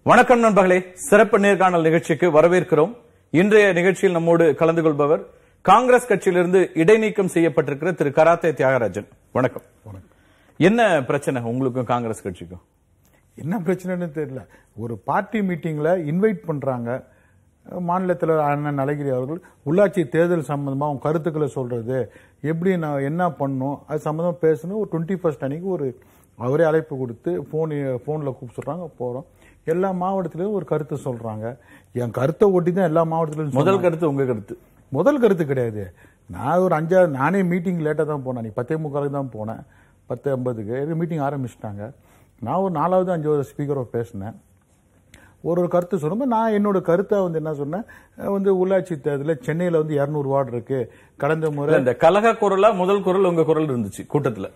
வணக்கம் நண்பர்களே சிறப்பு நேர்காணல் நிகழ்ச்சிக்கு வரவேற்கிறோம் இன்றைய நிகழ்ச்சியில் நம்மோடு கலந்து கொள்பவர் காங்கிரஸ் கட்சியிலிருந்து இடைநீக்கம் செய்யப்பட்டிருக்கிற திரு கராத்தே தியாகராஜன் வணக்கம் என்ன பிரச்சனை உங்களுக்கும் காங்கிரஸ் கட்சிக்கும் என்ன பிரச்சனைன்னு தெரியல ஒரு பார்ட்டி மீட்டிங்ல இன்வைட் பண்றாங்க மாநிலத்தில் அண்ணன் அழகிரி அவர்கள் உள்ளாட்சி தேர்தல் சம்பந்தமா அவங்க கருத்துக்களை சொல்றது எப்படி நான் என்ன பண்ணணும் அது சம்பந்தமா பேசணும் ஒரு டுவெண்ட்டி ஃபர்ஸ்ட் அன்னைக்கு ஒரு அவரே அழைப்பு கொடுத்து ஃபோன் ஃபோனில் கூப்பிட்டு சொல்றாங்க போறோம் எல்லா மாவட்டத்திலையும் ஒரு கருத்து சொல்றாங்க என் கருத்தை ஒட்டி தான் எல்லா மாவட்டத்திலும் முதல் கருத்து உங்க கருத்து முதல் கருத்து கிடையாது நான் ஒரு அஞ்சாவது நானே மீட்டிங் லேட்டாக தான் போனேன் நீ பத்தே முக்காலுக்கு தான் போனேன் பத்து ஐம்பதுக்கு மீட்டிங் ஆரம்பிச்சிட்டாங்க நான் ஒரு நாலாவது அஞ்சாவது ஸ்பீக்கராக பேசினேன் ஒரு ஒரு கருத்து சொல்லும்போது நான் என்னோட கருத்தை வந்து என்ன சொன்னேன் அஹ் வந்து உள்ளாட்சி தேர்தலில் சென்னையில் வந்து இரநூறு வார்டு இருக்கு கடந்த முறை இல்ல, இந்த கலக குரலா முதல் குரல் உங்க குரல் இருந்துச்சு கூட்டத்துல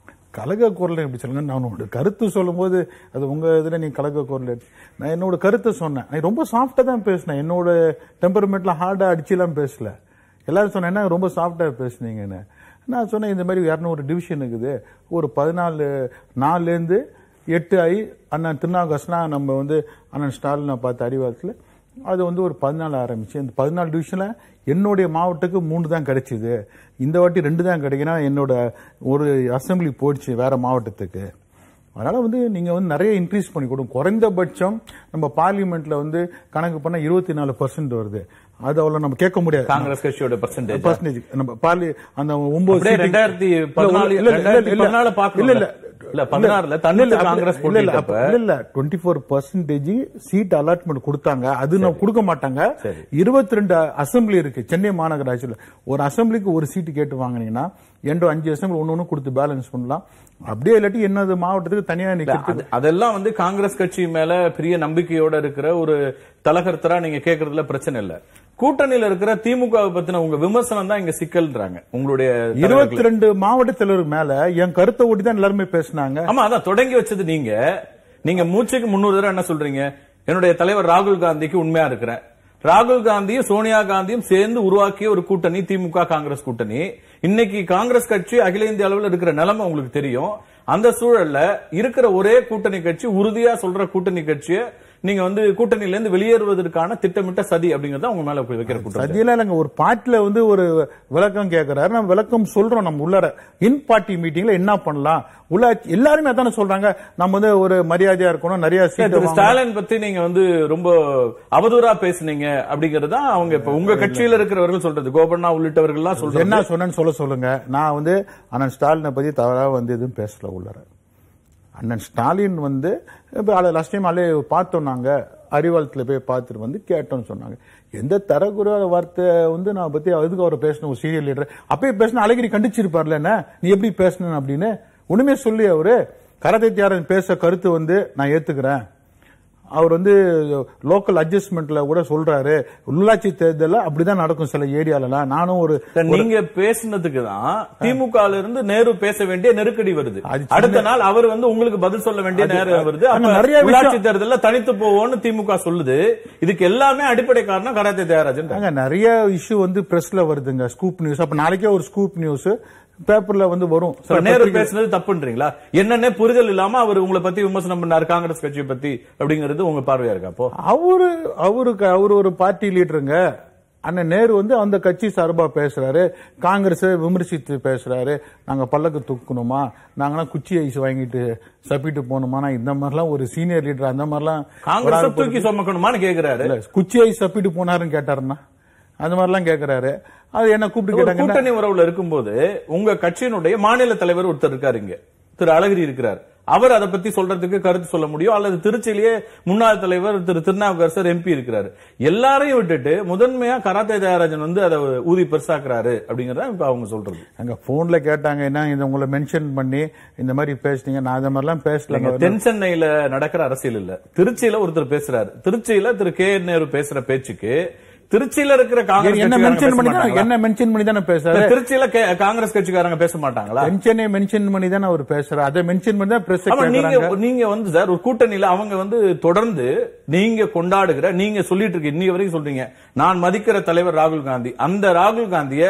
கலக குரல் எப்படி சொல்லுங்க நான் உங்களோட கருத்து சொல்லும்போது அது உங்க இதுல நீ கலக குரல் எடுத்து- நான் என்னோட கருத்தை சொன்னேன் நான் ரொம்ப சாஃப்டா தான் பேசினேன் என்னோட டெம்பர்மெண்ட்ல ஹார்டா அடிச்சுலாம் பேசல எல்லாரும் சொன்னேன் என்ன ரொம்ப சாஃப்டா பேசுனீங்கன்னு நான் சொன்னேன் இந்த மாதிரி இரநூறு டிவிஷன் இருக்குது ஒரு பதினாலு நாலுலேருந்து எட்டு ஆகி அண்ணன் திருநாகஸ்னா நம்ம வந்து அண்ணன் ஸ்டாலினை பார்த்த அறிவாளத்தில் அது வந்து ஒரு பதினாலு ஆரம்பிச்சு இந்த பதினாலு டிவிஷன்ல என்னுடைய மாவட்டத்துக்கு மூணு தான் கிடைச்சிது இந்த வாட்டி ரெண்டு தான் கிடைக்குன்னா என்னோட ஒரு அசெம்பிளி போயிடுச்சு வேற மாவட்டத்துக்கு அதனால வந்து நீங்க வந்து நிறைய இன்க்ரீஸ் பண்ணி கொடுங்க குறைந்தபட்சம் நம்ம பார்லிமெண்ட்ல வந்து கணக்கு பண்ணா இருபத்தி நாலு பர்சன்ட் வருது அது அவ்வளவு நம்ம கேட்க முடியாது காங்கிரஸ் கட்சியோட பர்சன்டேஜ் பர்சன்டேஜ் நம்ம பார்லி அந்த ஒன்பது அப்படியே seat- ரெண்டாயிரத்தி இல்ல, பதினாலு இல்ல, இல்ல, ரெண்டாயிரத்தி இல்ல, பதினாலு இல்ல, பார்க்கணும் இல்ல, இல்ல. இல்ல பதினாறுல தன்னில இல்ல, காங்கிரஸ் இல்ல, இல்ல, போட்டிட்டப்ப இல்ல, இல்ல, twenty four percentage seat allotment கொடுத்தாங்க அது நான் கொடுக்க மாட்டாங்க சரி. இருபத்தி ரெண்டு அசம்பிளி இருக்கு சென்னை மாநகராட்சியில் ஒரு அசம்பிளிக்கு ஒரு சீட்டு கேட்டு வாங்குனீங்கன்னா எண்டோ அஞ்சு அசம்பிளி ஒன்னு ஒன்னு கொடுத்து பேலன்ஸ் பண்ணலாம் அப்படியே இல்லாட்டி என்னது மாவட்டத்துக்கு தனியா இல்ல, நிக்கிறது அது- அதெல்லாம் வந்து காங்கிரஸ் கட்சி மேல பெரிய நம்பிக்கையோட இருக்கிற ஒரு தலகர்த்தரா நீங்க கேக்குறதுல பிரச்சனை இல்ல கூட்டணியில இருக்கிற திமுக பத்தின உங்க விமர்சனம் தான் இங்க சிக்கல்ன்றாங்க உங்களுடைய தலைவர்கள். இருபத்தி ரெண்டு மாவட்ட தலைவர் மேல என் கருத்தை ஒட்டி தான் எல்லாருமே பேசினாங்க ஆமா அதான் தொடங்கி வச்சது நீங்க நீங்க மூச்சுக்கு முன்னூறு தடவை என்ன சொல்றீங்க என்னுடைய தலைவர் ராகுல் காந்திக்கு உண்மையா இருக்கிறேன் ராகுல் காந்தியும் சோனியா காந்தியும் சேர்ந்து உருவாக்கிய ஒரு கூட்டணி திமுக காங்கிரஸ் கூட்டணி இன்னைக்கு காங்கிரஸ் கட்சி அகில இந்திய அளவில் இருக்கிற நிலைமை உங்களுக்கு தெரியும் அந்த சூழல்ல இருக்கிற ஒரே கூட்டணி கட்சி உறுதியா சொல்ற கூட்டணி கட்சியை நீங்க வந்து கூட்டணியில இருந்து வெளியேறுவதற்கான திட்டமிட்ட சதி அப்படிங்கறத உங்க மேல போய் வைக்கிற கூட்டம் சதியெல்லாம் இல்லைங்க ஒரு பார்ட்டில வந்து ஒரு விளக்கம் கேட்கிறாரு நம்ம விளக்கம் சொல்றோம் நம்ம உள்ளார இன் பார்ட்டி மீட்டிங்ல என்ன பண்ணலாம் உள்ளாட்சி எல்லாருமே அதானே சொல்றாங்க நம்ம வந்து ஒரு மரியாதையா இருக்கணும் நிறைய திரு சீட் ஸ்டாலின் பத்தி நீங்க வந்து ரொம்ப அவதூறா பேசுனீங்க அப்படிங்கறது தான் அவங்க இப்ப உங்க கட்சியில இருக்கிறவர்கள் சொல்றது கோபண்ணா உள்ளிட்டவர்கள் எல்லாம் சொல்றது என்ன சொன்னேன்னு சொல்ல சொல்லுங்க நான் வந்து அண்ணன் ஸ்டாலினை பத்தி தவறா வந்து எதுவும் பேசல உள்ளார அண்ணன் ஸ்டாலின் வந்து லாஸ்ட் டைம் அலே பார்த்தோம் நாங்க அறிவாளத்தில் போய் பார்த்துட்டு வந்து கேட்டோம்னு சொன்னாங்க எந்த தரக்குற வார்த்தை வந்து நான் பத்தி அதுக்கு அவர் பேசணும் ஒரு சீரியல் லீடர் அப்பயே பேசின அழகிரி கண்டிச்சிருப்பார்ல என்ன நீ எப்படி பேசணும் அப்படின்னு ஒண்ணுமே சொல்லி அவரு கரத்தை தியாரன் பேச கருத்து வந்து நான் ஏத்துக்கிறேன் அவர் வந்து லோக்கல் அட்ஜஸ்ட்மெண்ட்ல கூட சொல்றாரு உள்ளாட்சி தேர்தல்ல அப்படிதான் நடக்கும் சில ஏரியாலலாம் நானும் ஒரு நீங்க பேசினதுக்கு தான் திமுக ல இருந்து நேரு பேச வேண்டிய நெருக்கடி வருது அது சின்ன- அடுத்த நாள் அவர் வந்து உங்களுக்கு பதில் சொல்ல வேண்டிய நேரம் வருது அங்க அப்ப நிறைய விஷயம்- உள்ளாட்சி தேர்தல்ல தனித்து போவோம்னு திமுக சொல்லுது இதுக்கு எல்லாமே அடிப்படை காரணம் கராத்தே தியாகராஜன் அங்க நிறைய இஷ்யூ வந்து பிரஸ்ல வருதுங்க ஸ்கூப் நியூஸ் அப்ப நாளைக்கே ஒரு ஸ்கூப் நியூஸ் பேப்பர்ல வந்து வரும் இப்ப நேரு பேசுனது தப்புன்றீங்களா என்னன்னே புரிதல் இல்லாம அவர் உங்களை பத்தி விமர்சனம் பண்ணாரு காங்கிரஸ் கட்சியை பத்தி அப்படிங்கிறது உங்க பார்வையா இருக்கா அப்போ அவரு அவருக்கு அவர் ஒரு பார்ட்டி லீடருங்க அண்ணன் நேரு வந்து அந்த கட்சி சார்பா பேசுறாரு காங்கிரஸ் விமர்சித்து பேசுறாரு நாங்க பல்லக்கு தூக்கணுமா நாங்களாம் குச்சி ஐஸ் வாங்கிட்டு சப்பிட்டு போகணுமா இந்த மாதிரிலாம் ஒரு சீனியர் லீடர் அந்த மாதிரிலாம் காங்கிரஸ் தூக்கி சுமக்கணுமான்னு கேக்குறாரு இல்ல, குச்சி ஐஸ் சப்பிட்டு போனாருன்னு கேட்டாருன்னா அந்த மாதிரிலாம் கேக்குறாரு அது என்ன கூப்பிட்டு ஒரு கேட்டாங்க கூட்டணி உறவுல இருக்கும்போது உங்க கட்சியினுடைய மாநில தலைவர் ஒருத்தர் இருக்காரு இங்க திரு அழகிரி இருக்கிறார் அவர் அதை பத்தி சொல்றதுக்கு கருத்து சொல்ல முடியும் அல்லது திருச்சியிலேயே முன்னாள் தலைவர் திரு திருநாவுக்கரசர் எம்பி இருக்கிறாரு எல்லாரையும் விட்டுட்டு முதன்மையா கராத்தே தயாராஜன் வந்து அதை ஊதி பெருசாக்குறாரு அப்படிங்கறத இப்ப அவங்க சொல்றது அங்க போன்ல கேட்டாங்க என்ன இந்த உங்களை மென்ஷன் பண்ணி இந்த மாதிரி பேசுனீங்க நான் அந்த மாதிரிலாம் இல்லைங்க, பேசல தென் சென்னையில நடக்கிற அரசியல் இல்ல திருச்சியில ஒருத்தர் பேசுறாரு திருச்சியில திரு கே என் நேரு பேசுற பேச்சுக்கு திருச்சியில இருக்கிற காங்கிரஸ் என்ன கட்சிக்காரங்க மென்ஷன் பேச பண்ணி தான் மாட்டாங்களா? என்ன மென்ஷன் பண்ணி தானே பேசுறாரு இல்ல, திருச்சியில கே- காங்கிரஸ் கட்சிக்காரங்க பேச மாட்டாங்களா மென்ஷனே மென்ஷன் பண்ணி தானே அவர் பேசுறாரு அதை மென்ஷன் பண்ணி தான் பிரஸ் ஆமா நீங்க கேக்குறாங்க நீங்க வந்து சார் ஒரு கூட்டணியில அவங்க வந்து தொடர்ந்து நீங்க கொண்டாடுகிற நீங்க சொல்லிட்டு இருக்க இன்னி வரைக்கும் சொல்றீங்க நான் மதிக்கிற தலைவர் ராகுல் காந்தி அந்த ராகுல் காந்திய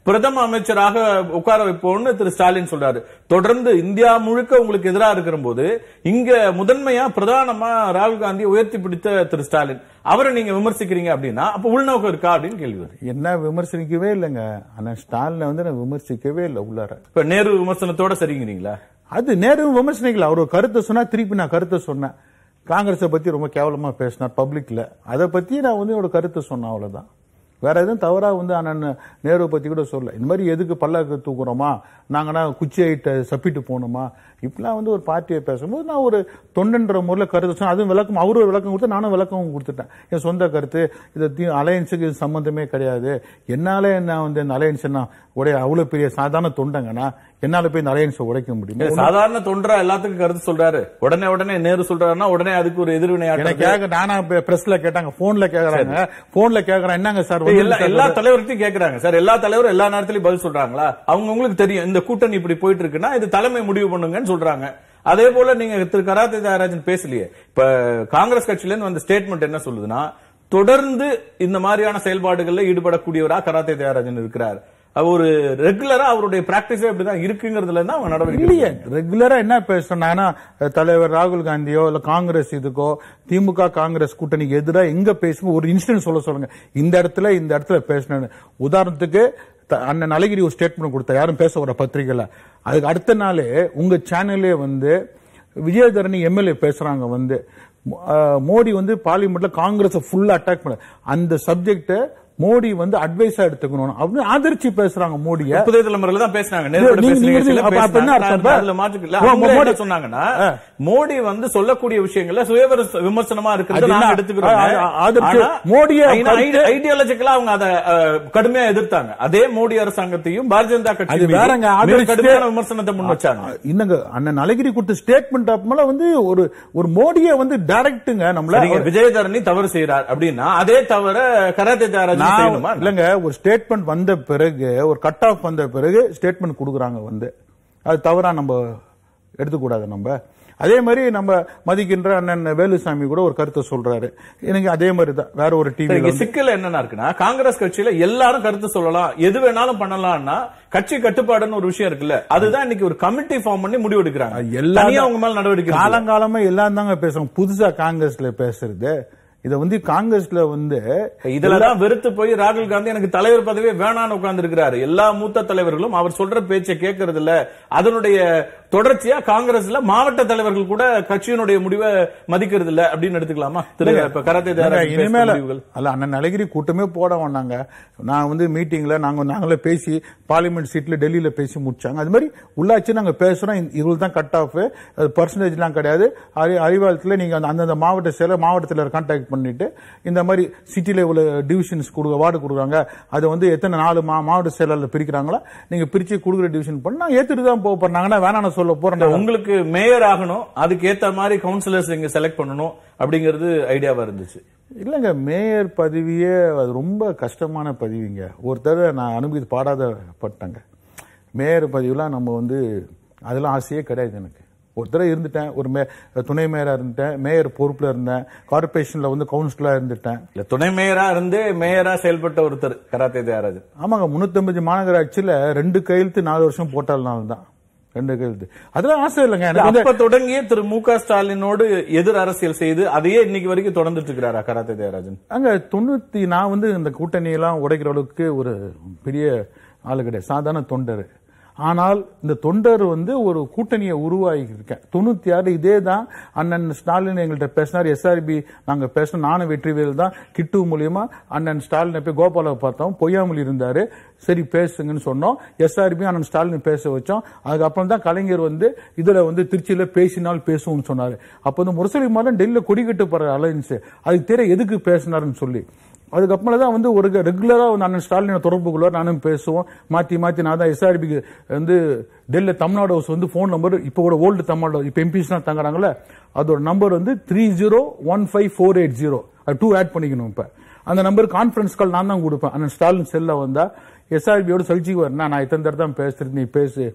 பிரதம அமைச்சராக உட்கார வைப்போம்னு திரு ஸ்டாலின் சொல்றாரு தொடர்ந்து இந்தியா முழுக்க உங்களுக்கு எதிராக இருக்கிற போது இங்க முதன்மையா பிரதானமா ராகுல் காந்தி உயர்த்தி பிடித்த திரு ஸ்டாலின் அவரை நீங்க விமர்சிக்கிறீங்க அப்படின்னா அப்ப உள்நோக்கம் இருக்கா அப்படின்னு கேள்வி வருது என்ன விமர்சனிக்கவே இல்லைங்க ஆனா ஸ்டாலினை வந்து நான் விமர்சிக்கவே இல்லை உள்ளார இப்ப நேரு விமர்சனத்தோட சரிங்கிறீங்களா அது நேரு விமர்சனிக்கல அவர் ஒரு கருத்தை சொன்னா திருப்பி நான் கருத்தை சொன்னேன் காங்கிரஸை பத்தி ரொம்ப கேவலமா பேசினார் பப்ளிக்ல அதை பத்தி நான் வந்து என்னோட கருத்தை சொன்னேன் அவ்வளவுதான் வேற எதுவும் தவறா வந்து அண்ணன் நேரு பத்தி கூட சொல்ல இந்த மாதிரி எதுக்கு பல்லாக்கு தூக்குறோமா நாங்கன்னா குச்சி ஐட்ட சப்பிட்டு போகணுமா இப்படிலாம் வந்து ஒரு பார்ட்டியை பேசும்போது நான் ஒரு தொண்டன்ற முறையில் கருத்து சொன்னேன் அதுவும் விளக்கம் அவரும் ஒரு விளக்கம் கொடுத்து நானும் விளக்கம் கொடுத்துட்டேன் என் சொந்த கருத்து இது அலையன்ஸுக்கு இது சம்பந்தமே கிடையாது என்னால என்ன வந்து இந்த அலையன்ஸ் என்ன உடைய அவ்வளவு பெரிய சாதாரண தொண்டங்கண்ணா என்னால போய் இந்த அலையன்ஸை உடைக்க முடியும் இல்ல, சாதாரண தொண்டரா எல்லாத்துக்கும் கருத்து சொல்றாரு உடனே உடனே நேரு சொல்றாருன்னா உடனே அதுக்கு ஒரு எதிர்வினை எனக்கு ஆட்டுறது. கேட்க நானா பிரஸ்ல கேட்டாங்க போன்ல கேக்குறாங்க போன்ல கேக்குறேன் என்னங்க சார் வந்து எல்லா எல்லா தலைவர்கிட்டையும் கேக்குறாங்க சார் எல்லா தலைவரும் எல்லா நேரத்திலயும் பதில் சொல்றாங்களா அவங்க உங்களுக்கு தெரியும் இந்த கூட்டணி இப்படி போயிட்டு இருக்குன்னா இது தலைமை முடிவு பண்ணுங்கன்னு சொல்றாங்க அதே போல நீங்க திரு கராத்தே தியாகராஜன் பேசலையே இப்ப காங்கிரஸ் கட்சியில இருந்து வந்த ஸ்டேட்மெண்ட் என்ன சொல்லுதுன்னா தொடர்ந்து இந்த மாதிரியான செயல்பாடுகள்ல ஈடுபடக்கூடியவரா கராத்தே தியாகராஜன் இருக்கிறார் அவர் ஒரு ரெகுலரா அவருடைய பிராக்டிஸே இப்படிதான் இருக்குங்கிறதுல இருந்து அவங்க நடவடிக்கை இல்லையே ரெகுலரா என்ன பேசுறாங்கன்னா தலைவர் ராகுல் காந்தியோ இல்ல காங்கிரஸ் இதுக்கோ திமுக காங்கிரஸ் கூட்டணிக்கு எதிராக எங்க பேசும் ஒரு இன்சிடென்ட் சொல்ல சொல்லுங்க இந்த இடத்துல இந்த இடத்துல பேசணும் உதாரணத்துக்கு த- அண்ணன் அழகிரி ஒரு ஸ்டேட்மெண்ட் கொடுத்த யாரும் பேச வர பத்திரிகைல அதுக்கு அடுத்த நாளே உங்க சேனல்லே வந்து விஜயதரணி எம்எல்ஏ பேசுறாங்க வந்து மோ- அஹ், மோடி வந்து பார்லிமெண்ட்ல காங்கிரஸ் ஃபுல்லா அட்டாக் பண்ண அந்த சப்ஜெக்ட மோடி வந்து அட்வைஸா எடுத்துக்கணும் அப்படின்னு ஆதரிச்சு பேசுறாங்க மோடிய புதிய தலைமுறையில தான் பேசினாங்க நேரு நீங்க- பேசுன நீங்க நிகழ்ச்சியில அப்ப- அப்ப என்ன பேசினாங்க. அர்த்தம்? நான் அதுல மாற்றுக்கு இல்ல. ஓ, அவங்க மோடி- என்ன சொன்னாங்கன்னா ஆ. மோடி வந்து சொல்லக்கூடிய விஷயங்கள்ல சுயவர விமர்சனமா இருக்கிறது அது நாங்க என்ன? எடுத்துக்கிறோம் ஆ, ஆ, ஆதரிச்சு மோடியை கருத்து- ஐடியாலஜிக்கலா அவங்க அதை அஹ், கடுமையா எதிர்த்தாங்க அதே மோடி அரசாங்கத்தையும் பாரதிய ஜனதா கட்சி அது மீது வேறங்க, மிக ஆதரிச்சு- கடுமையான விமர்சனத்தை முன் வச்சாங்க இன்னங்க அண்ணன் அழகிரி கொடுத்த ஸ்டேட்மெண்ட் அப்பமல வந்து ஒரு ஒரு மோடியை வந்து டைரக்ட்டுங்க நம்மள சரிங்க, விஜயதரணி தவறு செய்யறார் அப்படின்னா அதே தவிர கராத்தே தியாகராஜன் நான் செய்யணுமா இல்லங்க ஒரு ஸ்டேட்மெண்ட் வந்த பிறகு ஒரு கட் ஆஃப் வந்த பிறகு ஸ்டேட்மெண்ட் கொடுக்குறாங்க வந்து அது தவறா நம்ம எடுத்துக்கூடாது நம்ம அதே மாதிரி நம்ம மதிக்கின்ற அண்ணன் வேலுசாமி கூட ஒரு கருத்தை சொல்றாரு எனக்கு அதே மாதிரி தான் வேற ஒரு இங்க டிவி சிக்கல் என்னன்னா இருக்குன்னா காங்கிரஸ் கட்சியில எல்லாரும் கருத்து சொல்லலாம் எது வேணாலும் பண்ணலாம்னா கட்சி கட்டுப்பாடுன்னு ஒரு விஷயம் இருக்குல்ல அதுதான் இன்னைக்கு ஒரு கமிட்டி ஃபார்ம் பண்ணி முடிவு எடுக்கிறாங்க எல்லாம் தனியா அவங்க மேல நடவடிக்கை எடுக்கல. காலங்காலமா எல்லாம் தாங்க பேசுறோம் புதுசா காங்கிரஸ்ல பேசுறது இத வந்து காங்கிரஸ்ல வந்து இதுலதான் வெறுத்து போய் ராகுல் காந்தி எனக்கு தலைவர் பதவியே வேணான்னு உட்கார்ந்து இருக்கிறாரு எல்லா மூத்த தலைவர்களும் அவர் சொல்ற பேச்சை கேட்கறது இல்ல அதனுடைய தொடர்ச்சியா காங்கிரஸ்ல மாவட்ட தலைவர்கள் கூட கட்சியினுடைய முடிவை மதிக்கிறது இல்ல அப்படின்னு எடுத்துக்கலாமா திரு இப்ப கராத்தே இல்லங்க, தியாகராஜன் பேசின இனிமேல முடிவுகள். அல்ல அண்ணன் அழகிரி கூட்டமே போட வேண்டாங்க நான் வந்து மீட்டிங்ல நாங்க நாங்களே பேசி பார்லிமெண்ட் சீட்ல டெல்லியில பேசி முடிச்சாங்க அது மாதிரி உள்ளாட்சி நாங்க பேசுறோம் இவ்வளவு தான் கட் ஆஃப் அது பர்சன்டேஜ் எல்லாம் கிடையாது அறி- அறிவாலயத்துல நீங்க அந்த- அந்தந்த மாவட்ட செயலர் மாவட்டத்தில் கான்டாக்ட் பண்ணிட்டு இந்த மாதிரி சிட்டில இவ்வளவு டிவிஷன்ஸ் கொடுக்க வார்டு கொடுக்குறாங்க அது வந்து எத்தனை நாலு மா- மாவட்ட செயலர்ல பிரிக்கிறாங்களோ நீங்க பிரிச்சு கொடுக்குற டிவிஷன் பண்ணி நான் ஏத்துட்டு தான் போக போறாங்கன்னா வேணாம் சொல்ல போறேன் நான். உங்களுக்கு மேயர் ஆகணும் அதுக்கு ஏத்த மாதிரி கவுன்சிலர்ஸ் இங்க செலக்ட் பண்ணணும் அப்படிங்கிறது ஐடியாவா இருந்துச்சு இல்லைங்க மேயர் பதவியே அது ரொம்ப கஷ்டமான பதவிங்க ஒருத்தர் நான் அனுபவித்து பாடாத பட்டேங்க மேயர் பதவியெல்லாம் நம்ம வந்து அதெல்லாம் ஆசையே கிடையாது எனக்கு ஒரு தடவை இருந்துட்டேன் ஒரு மே துணை மேயரா இருந்துட்டேன் மேயர் பொறுப்புல இருந்தேன் கார்பரேஷன்ல வந்து கவுன்சிலரா இருந்துட்டேன் இல்ல துணை மேயரா இருந்து மேயரா செயல்பட்ட ஒருத்தர் கராத்தே தியாகராஜன் ஆமாங்க முன்னூத்தம்பது மாநகராட்சியில ரெண்டு கையெழுத்து நாலு வருஷம் போட்டாலும் தான் ரெண்டு கையெழுத்து அதெல்லாம் ஆசை இல்லைங்க எனக்கு வந்து அப்ப தொடங்கிய திரு மு க ஸ்டாலினோடு எதிர் அரசியல் செய்து அதையே இன்னைக்கு வரைக்கும் தொடர்ந்துட்டு இருக்கிறாரா கராத்தே தியாகராஜன் அங்க தொண்ணூத்தி நான் வந்து இந்த கூட்டணியெல்லாம் உடைக்கிற அளவுக்கு ஒரு பெரிய ஆளு கிடையாது சாதாரண தொண்டர் ஆனால் இந்த தொண்டர் வந்து ஒரு கூட்டணியை உருவாகி இருக்கேன் தொண்ணூத்தி ஆறு இதே தான் அண்ணன் ஸ்டாலின் எங்கள்கிட்ட பேசினார் எஸ்ஆர்பி நாங்க பேசணும் நானும் வெற்றிவேல் தான் கிட்டு மூலியமா அண்ணன் ஸ்டாலினை போய் கோபாலாவை பார்த்தோம் பொய்யாமொழி இருந்தாரு சரி பேசுங்கன்னு சொன்னோம் எஸ்ஆர்பி அண்ணன் ஸ்டாலின் பேச வச்சோம் அதுக்கப்புறம் தான் கலைஞர் வந்து இதுல வந்து திருச்சியில பேசினால் பேசுவோம்னு சொன்னாரு அப்போ வந்து முரசொலி மாதம் டெல்லியில கொடி கட்டு போற அலைன்ஸ் அதுக்கு தெரிய எதுக்கு பேசினாருன்னு சொல்லி அதுக்கப்புறம் தான் வந்து ஒரு ரெகுலரா வந்து அண்ணன் ஸ்டாலினை தொடர்பு கொள்வார் நானும் பேசுவோம் மாத்தி மாத்தி நான் தான் எஸ்ஆர்பிக்கு வந்து டெல்லியில தமிழ்நாடு ஹவுஸ் வந்து ஃபோன் நம்பர் இப்போ கூட ஓல்டு தமிழ்நாடு இப்போ எம்பிஸ் தான் தங்குறாங்கல்ல அதோட நம்பர் வந்து three zero one five four eight zero அது டூ ஆட் பண்ணிக்கணும் இப்ப அந்த நம்பர் கான்ஃபரன்ஸ் கால் நான் தான் கொடுப்பேன் அண்ணன் ஸ்டாலின் செல்ல வந்தா எஸ்ஆர்பியோட சகிச்சுக்குவார் நான் இத்தனை தடவை தான் பேசுறது நீ பேசு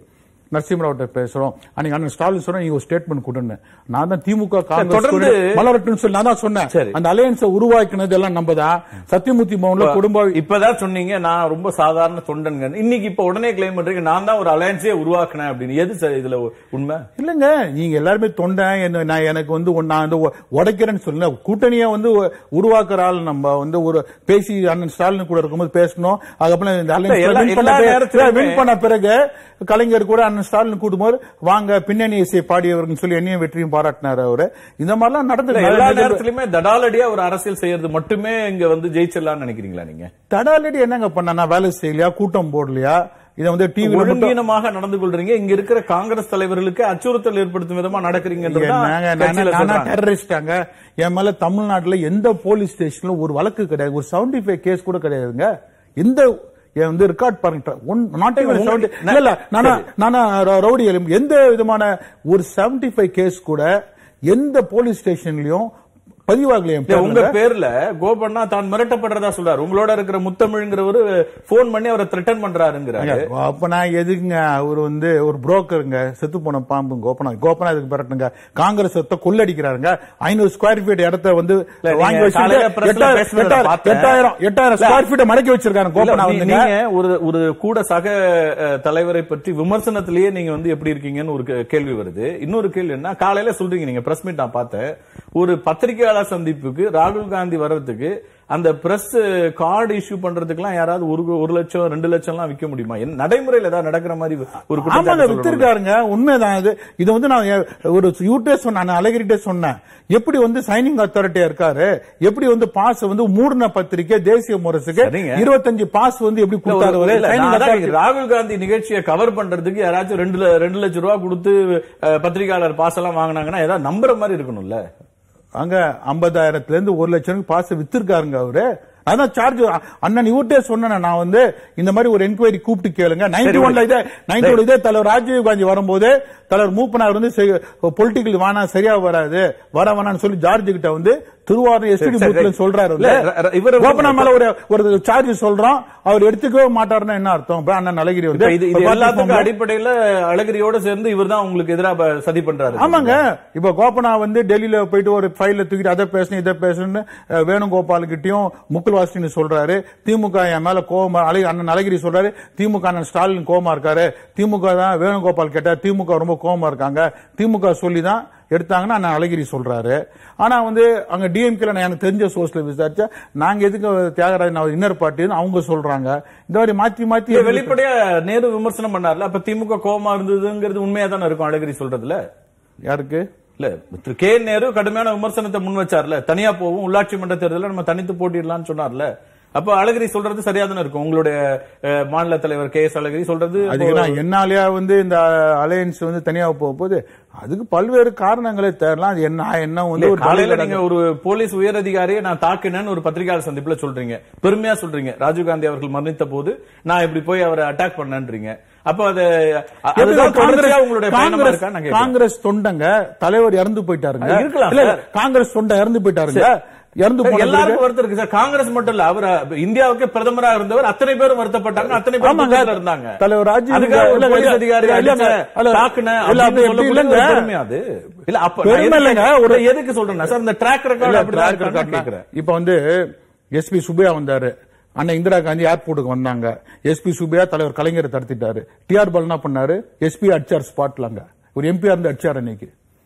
நரசிம்மராவ்ட்ட பேசுறோம் அன்னைக்கு அண்ணன் ஸ்டாலின் சொன்னா நீங்க ஒரு ஸ்டேட்மெண்ட் கொடுன்னு நான் தான் திமுக காங்கிரஸ் தொடர்ந்து- கூட மலரட்டுன்னு சொல்லி நான் தான் சொன்னேன் சரி. அந்த அலையன்ஸை உருவாக்கினது எல்லாம் நம்ம தான் சத்தியமூர்த்தி பவன்ல குடும்ப இப்பதான் சொன்னீங்க நான் ரொம்ப சாதாரண தொண்டன்ங்க இன்னைக்கு இப்ப உடனே கிளைம் பண்றீங்க நான் தான் ஒரு அலையன்ஸே உருவாக்குனேன் அப்படின்னு எது சார் இதுல உண்மை இல்லங்க நீங்க எல்லாருமே தொண்டை என்ன- நான் எனக்கு வந்து ஒண்ணு- நான் வந்து உ- உடைக்கிறேன்னு சொல்லல கூட்டணியை வந்து உ- உருவாக்குற ஆள் நம்ம வந்து ஒரு பேசி அண்ணன் ஸ்டாலின் கூட இருக்கும்போது பேசணும் அதுக்கப்புறம் இந்த alliance எல்லா- win பண்ண எல்லா பிறகு- நேரத்திலுமே- win பண்ண பிறகு கலைஞர் கூட அண்ணன் ஸ்டாலின் கூடும்போது வாங்க பின்னணி இசை பாடியவர்னு சொல்லி என்னையும் வெற்றியும் பாராட்டினாரு அவரு இந்த மாதிரிலாம் நடந்து எல்லா நேரத்திலுமே தடாலடியா ஒரு அரசியல் செய்யறது மட்டுமே இங்க வந்து ஜெயிச்சிடலாம்னு நினைக்கிறீங்களா நீங்க தடாலடி என்னங்க பண்ண நான் வேலை செய்யலையா கூட்டம் போடலையா இதை வந்து டிவில மட்டும் ஒழுங்கீனமாக நடந்து கொள்றீங்க இங்க இருக்கிற காங்கிரஸ் தலைவர்களுக்கு அச்சுறுத்தல் ஏற்படுத்தும் விதமா நடக்கிறீங்கன்றதுதான் என்னங்க, கட்சியில நானா- நானா சொல்றாங்க. terrorist-ஆங்க? என் மேல தமிழ்நாட்டுல எந்த போலீஸ் ஸ்டேஷன்ல ஒரு வழக்கு கிடையாது ஒரு 75 கேஸ் கூட கிடையாதுங்க எந்த என் வந்து ரெக்கார்ட் பாருங்க ஒன் நாட் உங்க- இல்ல இல்ல நானா நானா ர- ரவுடி எலும்பு எந்த விதமான ஒரு 75 கேஸ் கூட எந்த போலீஸ் ஸ்டேஷன்லயும் பதிவாகல என் இல்ல, உங்க பேர்ல. பேர்ல கோபண்ணா தான் மிரட்டப்படுறதா சொல்றாரு உங்களோட இருக்கிற முத்தமிழ்ங்கிறவரு போன் பண்ணி அவரை த்ரெட்டன் பண்றாருங்கிறாரு அப்ப நான் எதுக்குங்க அவர் வந்து ஒரு புரோக்கருங்க செத்து போன பாம்பு கோபனா கோபனா இதுக்கு பரட்டுங்க காங்கிரஸ் சொத்தை கொள்ளடிக்கிறாருங்க ஐநூறு ஸ்கொயர் ஃபீட் இடத்த வந்து இல்ல, வாங்கி நீங்க வச்சுட்டு காலையில pressல எட்டாயிரம் பேசுனதை எட்டாயிரம் பார்த்தேன். எட்டாயிரம் எட்டாயிரம் இல்ல. ஸ்கொயர் ஃபீட் மடக்கி வச்சிருக்காரு இல்ல, கோபனா நீ- வந்துங்க நீங்க ஒரு ஒரு கூட சக அஹ், தலைவரை பற்றி விமர்சனத்திலேயே நீங்க வந்து எப்படி இருக்கீங்கன்னு ஒரு கே- கேள்வி வருது இன்னொரு கேள்வி என்ன காலையில சொல்றீங்க நீங்க பிரஸ் மீட் நான் பார்த்தேன் ஒரு பத்திரிகையாளர் சந்திப்புக்கு ராகுல் காந்தி வர்றதுக்கு அந்த பிரஸ் கார்டு இஷ்யூ பண்றதுக்குலாம் யாராவது ஒரு ஒரு லட்சம் ரெண்டு லட்சம் எல்லாம் விற்க முடியுமா என்ன நடைமுறையில் ஏதாவது நடக்கிற மாதிரி ஒரு ஆமாங்க குற்றச்சாட்டு சொல்லணும்ல? வித்திருக்காருங்க உண்மைதான் இது இது வந்து நான் எ- ஒரு யூட்டே சொன்னேன் அழகிரிட்டே சொன்னேன் எப்படி வந்து சைனிங் அத்தாரிட்டியா இருக்காரு எப்படி வந்து பாஸ் வந்து மூடின பத்திரிக்கை தேசிய முரசுக்கு சரிங்க. இருபத்தஞ்சு பாஸ் வந்து எப்படி இல்ல, ஒரு- கொடுத்தாரு அவரு? இல்ல, signing நான் அதான் authority- ராகுல் காந்தி நிகழ்ச்சியை கவர் பண்றதுக்கு யாராச்சும் ரெண்டு ல- ரெண்டு லட்சம் ரூபா கொடுத்து அஹ், பத்திரிகையாளர் பாஸ் எல்லாம் வாங்கினாங்கன்னா ஏதாவது நம்புற மாதிரி இருக்கணும்ல அங்க ஐம்பதாயிரத்துல இருந்து ஒரு லட்சம் பாஸ் வித்திருக்காருங்க அவரு அதான் சார்ஜ் அண்ணன் இவர்கிட்டே சொன்னேன் நான் வந்து இந்த மாதிரி ஒரு என்கொயரி கூப்பிட்டு கேளுங்க நைன்டி ஒன்ல இதே நைன்டி ஒன் இதே தலைவர் ராஜீவ் காந்தி வரும்போது தலைவர் மூப்பனார் வந்து பொலிட்டிக்கல் வேணா சரியா வராது வர வேணாம்னு சொல்லி ஜார்ஜ் கிட்ட வந்து திருவாரூர் எஸ்டி சரி, பூத்ல சரி. சொல்றாரு இல்ல, ர- ர- இவரு வந்து- கோபனா மேல ஒரு ஒரு சார்ஜ் சொல்றோம் அவர் எடுத்துக்கவே மாட்டாருன்னா என்ன அர்த்தம் இப்ப அண்ணன் அழகிரி வந்து இப்ப இது இது ஒரு party எல்லாத்துக்கும் form ல- அடிப்படையில அழகிரியோட சேர்ந்து இவர்தான் உங்களுக்கு எதிராக சதி பண்றாரு ஆமாங்க இப்ப கோபனா வந்து டெல்லியில போயிட்டு ஒரு ஃபைல தூக்கிட்டு அதை பேசணும் இதை பேசணும்னு அஹ், வேணுகோபால் கிட்டயும் முக்குல் வாசின்னு சொல்றாரு திமுக என் மேல கோபம் அழகி அண்ணன் அழகிரி சொல்றாரு திமுக அண்ணன் ஸ்டாலின் கோபமா இருக்காரு திமுக தான் வேணுகோபால் கேட்டா திமுக ரொம்ப கோபமா இருக்காங்க திமுக சொல்லி தான் எடுத்தாங்கன்னா அண்ணன் அழகிரி சொல்றாரு ஆனா வந்து அங்க டிஎம்கேல நான் எனக்கு தெரிஞ்ச சோர்ஸ்ல விசாரிச்சா நாங்க எதுக்கு தியாகராஜன் அவர் இன்னர் பார்ட்டின்னு அவங்க சொல்றாங்க இந்த மாதிரி மாத்தி மாத்தி இல்ல, வெளிப்படையா நேரு விமர்சனம் பண்ணார்ல அப்ப திமுக கோபமா இருந்ததுங்கிறது உண்மையா தானே இருக்கும் அழகிரி சொல்றதுல யாருக்கு இல்ல திரு கே நேரு கடுமையான விமர்சனத்தை முன் வச்சார்ல தனியா போவும் உள்ளாட்சி மன்ற தேர்தலில் நம்ம தனித்து போட்டிடலாம்னு சொன்னார்ல அப்ப அழகிரி சொல்றது சரியா தானே இருக்கும் உங்களுடைய அஹ், மாநில தலைவர் கே எஸ் அழகிரி சொல்றது அதுக்கு நான் என்னாலயா வந்து இந்த அலையன்ஸ் வந்து தனியா போக போகுது அதுக்கு பல்வேறு காரணங்களே தேரலாம் அது என்ன என்ன வந்து ஒரு காலையில நீங்க ஒரு போலீஸ் உயர் அதிகாரியை நான் தாக்கினேன்னு ஒரு பத்திரிகையாளர் சந்திப்புல சொல்றீங்க பெருமையா சொல்றீங்க ராஜீவ்காந்தி அவர்கள் மரணித்த போது நான் இப்படி போய் அவரை அட்டாக் பண்ணேன்றீங்க அப்ப அது அதுதான் தொடர்ச்சியா உங்களுடைய பயணமா காங்கிரஸ் இருக்கா நான் கேட்கிறேன். காங்கிரஸ் தொண்டங்க தலைவர் இறந்து போயிட்டாருங்க இருக்கலாம் இல்ல, இல்ல, சார். காங்கிரஸ் தொண்டை இறந்து போயிட்டாருங்க இறந்து போன பிறகு- எல்லாருக்கும் வருத்தம் இருக்கு சார் காங்கிரஸ் மட்டும் இல்ல அவர் இந்தியாவுக்கு பிரதமரா இருந்தவர் அத்தனை பேரும் வருத்தப்பட்டாங்க அத்தனை பேரும் ஆமாங்க. துக்கத்துல இருந்தாங்க தலைவர் ராஜீவ் அதுக்காக ஒரு இல்ல, போலீஸ் இல்ல, அதிகாரி இல்ல, அடிச்ச, இல்ல, தாக்குன இல்ல, அப்படி அப்படின்னு எப்படி சொல்லக்கூடிய இல்லைங்க. ஒரு பெருமை அது இல்ல அப்ப நான் பெருமை எதுக்கு- இல்லைங்க, ஒரு- இல்ல, எதுக்கு சொல்றேன்னா சார் இந்த ட்ராக் இல்ல, ரெக்கார்ட் அப்படி track record கேக்குறேன் இப்ப வந்து எஸ்பி சுப்பையா வந்தாரு அண்ணன் இந்திரா காந்தி ஏர்போர்ட்டுக்கு வந்தாங்க எஸ்பி சுப்பையா தலைவர் கலைஞரை தடுத்துட்டாரு டிஆர் பால் என்ன பண்ணாரு எஸ்பி அடிச்சார் ஸ்பாட்லாங்க ஒரு எம்பியா இருந்து அடிச்சார் அன்னைக்கு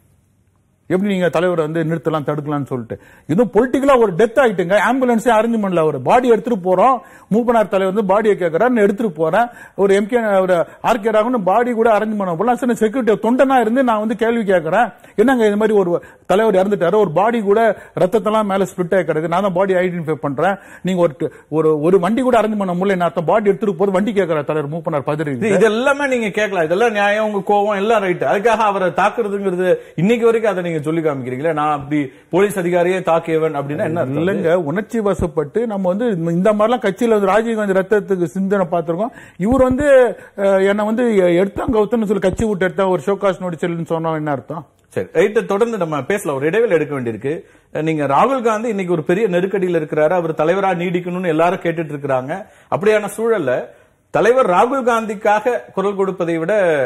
எப்படி நீங்க தலைவரை வந்து நிறுத்தலாம் தடுக்கலாம்னு சொல்லிட்டு இதுவும் பொலிட்டிக்கலா ஒரு டெத் ஆயிட்டுங்க ஆம்புலன்ஸே அரேஞ்ச் பண்ணல ஒரு பாடி எடுத்துட்டு போறோம் மூப்பனார் தலைவர் வந்து பாடியை கேட்கறாரு நான் எடுத்துட்டு போறேன் ஒரு எம்கே ஒரு ஆர்கே ராகவன் பாடி கூட அரேஞ்ச் பண்ண போலாம் சார் செக்யூரிட்டி தொண்டனா இருந்து நான் வந்து கேள்வி கேட்கறேன் என்னங்க இது மாதிரி ஒரு தலைவர் இறந்துட்டாரு ஒரு பாடி கூட ரத்தத்தெல்லாம் மேல ஸ்பிளிட் ஆகி கிடக்கு நான் தான் பாடி ஐடென்டிஃபை பண்றேன் நீங்க ஒரு ஒரு ஒரு வண்டி கூட அரேஞ்ச் பண்ண முடியல என்ன அர்த்தம் பாடி எடுத்துட்டு போறது வண்டி கேட்கற தலைவர் மூப்பனார் பதறி இது இது எல்லாமே நீங்க கேட்கலாம் இதெல்லாம் நியாயம் உங்க கோவம் எல்லாம் ரைட் அதுக்காக அவரை தாக்குறதுங்கிறது இன்னைக்கு வரைக்கும் அதை நீங்க சொல்லி காமிக்கிறீங்களே நான் அப்படி போலீஸ் அதிகாரியே தாக்கியவன் அப்படின்னா என்ன அர்த்தம் அது? இல்லங்க உணர்ச்சி வசப்பட்டு நம்ம வந்து இந்த மாதிரிலாம் கட்சியில வந்து ராஜீவ்காந்தி ரத்தத்துக்கு சிந்தனை பார்த்திருக்கோம் இவர் வந்து அஹ், என்னை வந்து எடுத்தாங்க கவுத்துன்னு சொல்லி கட்சி விட்டு எடுத்தா ஒரு ஷோகாஸ் நோடிச்சல்னு சொன்னா என்ன அர்த்தம் சரி ரைட் தொடர்ந்து நம்ம பேசலாம் ஒரு இடைவேளை எடுக்க வேண்டியிருக்கு நீங்க ராகுல் காந்தி இன்னைக்கு ஒரு பெரிய நெருக்கடியில் இருக்கிறாரு அவர் தலைவரா நீடிக்கணும்னு எல்லாரும் கேட்டுட்டு இருக்கிறாங்க அப்படியான சூழல்ல தலைவர் ராகுல் காந்திக்காக குரல் கொடுப்பதை விட